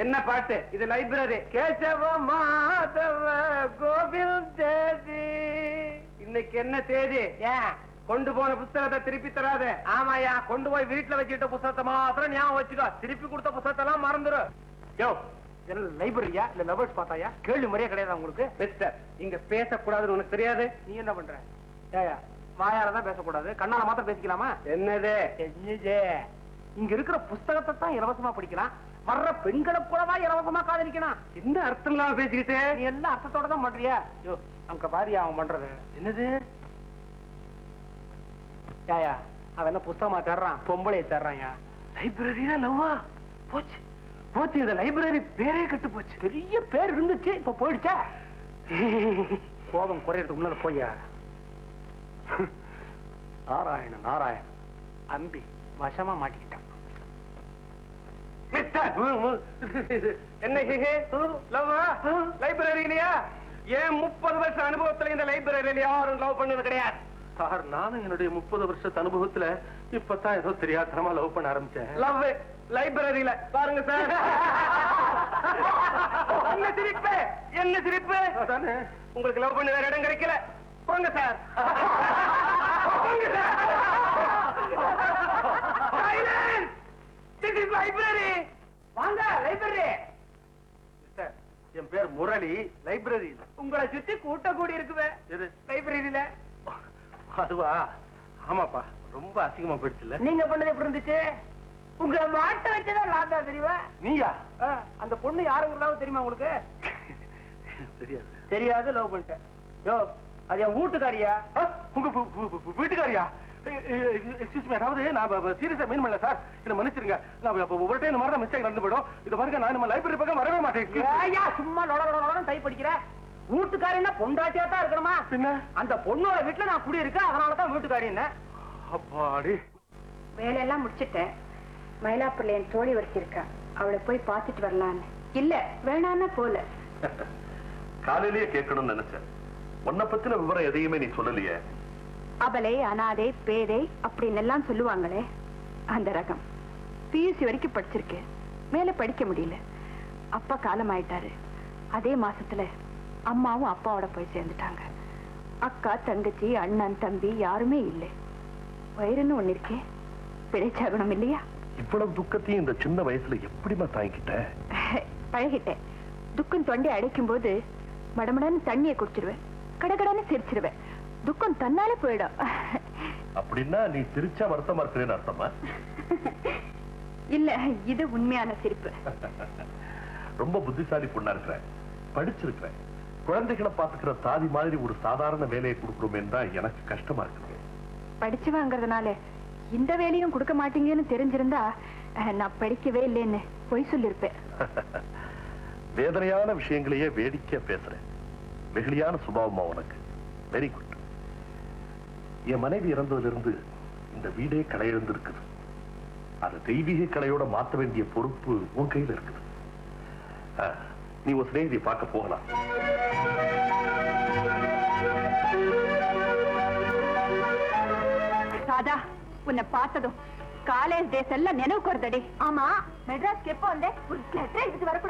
என்ன பாட்டு இது லைப்ரரி கேசவ மாதவ கோவில் தேதி இன்னைக்கு என்ன தேதி ஏன் கொண்டு போன புத்தகத்தை திருப்பி தராத ஆமாயா கொண்டு போய் வீட்டுல வச்சுக்கிட்ட புத்தகத்தை மாத்திரம் ஞாபகம் வச்சுக்கோ திருப்பி கொடுத்த புத்தகத்தை எல்லாம் மறந்துடும் யோ என்ன லைப்ரரியா இல்ல லவர்ஸ் பார்த்தாயா கேள்வி முறையே கிடையாது உங்களுக்கு மிஸ்டர் இங்க பேசக்கூடாதுன்னு உனக்கு தெரியாது நீ என்ன பண்ற ஏயா வாயால தான் பேசக்கூடாது கண்ணால மாத்திரம் பேசிக்கலாமா என்னது என்னது இங்க இருக்கிற புஸ்தகத்தை தான் இலவசமா படிக்கலாம் வர்ற பெண்களை கூடவா இலவசமா காதலிக்கணும் என்ன அர்த்தம் இல்லாம பேசிக்கிட்டு நீ எல்லாம் அர்த்தத்தோட தான் பண்றியா யோ அங்க பாரியா அவன் பண்றது என்னது ஏயா அவன் என்ன புஸ்தகமா தர்றான் பொம்பளைய தர்றான்யா லைப்ரரியா லவ்வா போச்சு போச்சு இந்த லைப்ரரி பேரே கெட்டு போச்சு பெரிய பேர் இருந்துச்சு இப்ப போயிடுச்சா கோபம் குறையறதுக்கு முன்னால போய்யா நாராயண நாராயண அம்பி வசமா மாட்டிக்கிட்டான் மிஸ்டர் என்ன ஹிஹி லவ்வா லைப்ரரியிலயா ஏன் முப்பது வருஷம் அனுபவத்துல இந்த லைப்ரரியில யாரும் லவ் பண்ணது கிடையாது சார் நானும் என்னுடைய முப்பது வருஷத்து அனுபவத்துல இப்பதான் ஏதோ தெரியாதனமா லவ் பண்ண ஆரம்பிச்சேன் லவ் லைப்ரரியில பாருங்க சார் என்ன சிரிப்பு என்ன சிரிப்பு அதானே உங்களுக்கு லவ் பண்ண வேற இடம் கிடைக்கல போங்க சார் போங்க sir Silence! This is library. வாங்க லைப்ரரி மிஸ்டர், என் பேர் முரளி லைப்ரரி உங்களை சுத்தி கூட்ட கூடி இருக்குவே எது லைப்ரரியில அதுவா ஆமாப்பா ரொம்ப அசிங்கமா போயிடுச்சுல்ல நீங்க பண்ணது எப்படி இருந்துச்சு உங்க மாட்ட வச்சதான் லாந்தா தெரியுமா நீயா ஆ, அந்த பொண்ணு யாருங்கிறதாவது தெரியுமா உங்களுக்கு தெரியாது தெரியாது லவ் பண்ணிட்டேன் யோ அது என் வீட்டுக்காரியா ஆ, உங்க வீ- வீ- வீ- வீட்டுக்காரியா எக்ஸ்கியூஸ் மீ அதாவது நான் சீரியஸா மீன் பண்ணல சார் என்ன மன்னிச்சிருங்க நான் இப்ப ஒரு டைம் இந்த மாதிரி தான் மிஸ்டேக் நடந்து போயிடும் இது பாருங்க நான் நம்ம லைப்ரரி பக்கம் வரவே மாட்டேன் ஏயா சும்மா லொட லொட லொடன்னு டைப் படிக்கிற வீட்டுக்காரின்னா பொண்டாட்டியா தான் இருக்கணுமா பின்ன அந்த பொண்ணோட வீட்டுல நான் குடி இருக்கேன் அதனால தான் வீட்டுக்காரி என்ன அப்பாடி வேலையெல்லாம் முடிச்சிட்டேன் மயிலாப்பூர்ல என் தோழி வச்சிருக்கா அவளை போய் பார்த்துட்டு வரலான்னு இல்ல வேணான்னா போல காலையிலேயே கேட்கணும்னு நினைச்சேன் உன்னை பத்தின விவரம் எதையுமே நீ சொல்லலையே அபலை அனாதை பேதை அப்படின்னு எல்லாம் சொல்லுவாங்களே அந்த ரகம் பியூசி வரைக்கும் படிச்சிருக்கேன் மேல படிக்க முடியல அப்பா காலம் ஆயிட்டாரு அதே மாசத்துல அம்மாவும் அப்பாவோட போய் சேர்ந்துட்டாங்க அக்கா தங்கச்சி அண்ணன் தம்பி யாருமே இல்லை வயிறுன்னு ஒண்ணு இருக்கே பிழைச்சாகணும் இல்லையா இவ்வளவு துக்கத்தையும் இந்த சின்ன வயசுல எப்படிமா தாங்கிட்ட பழகிட்டேன் துக்கம் தொண்டை அடைக்கும் போது மடமடன்னு தண்ணியை குடிச்சிருவேன் கடகடன்னு சிரிச்சிருவேன் துக்கம் தன்னாலே போயிடும் அப்படின்னா நீ திருச்சா வருத்தமா இருக்கிறேன்னு அர்த்தமா இல்ல இது உண்மையான சிரிப்பு ரொம்ப புத்திசாலி பொண்ணா இருக்கிற படிச்சிருக்கிற குழந்தைகளை பாத்துக்கிற தாதி மாதிரி ஒரு சாதாரண வேலையை கொடுக்கணுமே தான் எனக்கு கஷ்டமா இருக்குது படிச்சுவாங்கிறதுனால இந்த வேலையும் கொடுக்க மாட்டீங்கன்னு தெரிஞ்சிருந்தா அஹ், நான் படிக்கவே இல்லைன்னு பொய் சொல்லிருப்பேன் வேதனையான விஷயங்களையே வேடிக்கையா பேசுறேன் வெகுளியான சுபாவமா உனக்கு வெரி குட் என் மனைவி இறந்ததிலிருந்து இந்த வீடே கலையிழந்து இருக்குது அது தெய்வீக கலையோட மாத்த வேண்டிய பொறுப்பு உன் கையில இருக்குது ஆ, நீ ஒரு சிநேகிதியை பார்க்க போகலாம் ராதா உன்னை பார்த்ததும் காலேஜ் டேஸ் எல்லாம் நினைவுக்கு வருதடி ஆமா மெட்ராஸ்க்கு எப்போ வந்தேன் ஒரு லெட்டர் எடுத்து வரக்கூடாது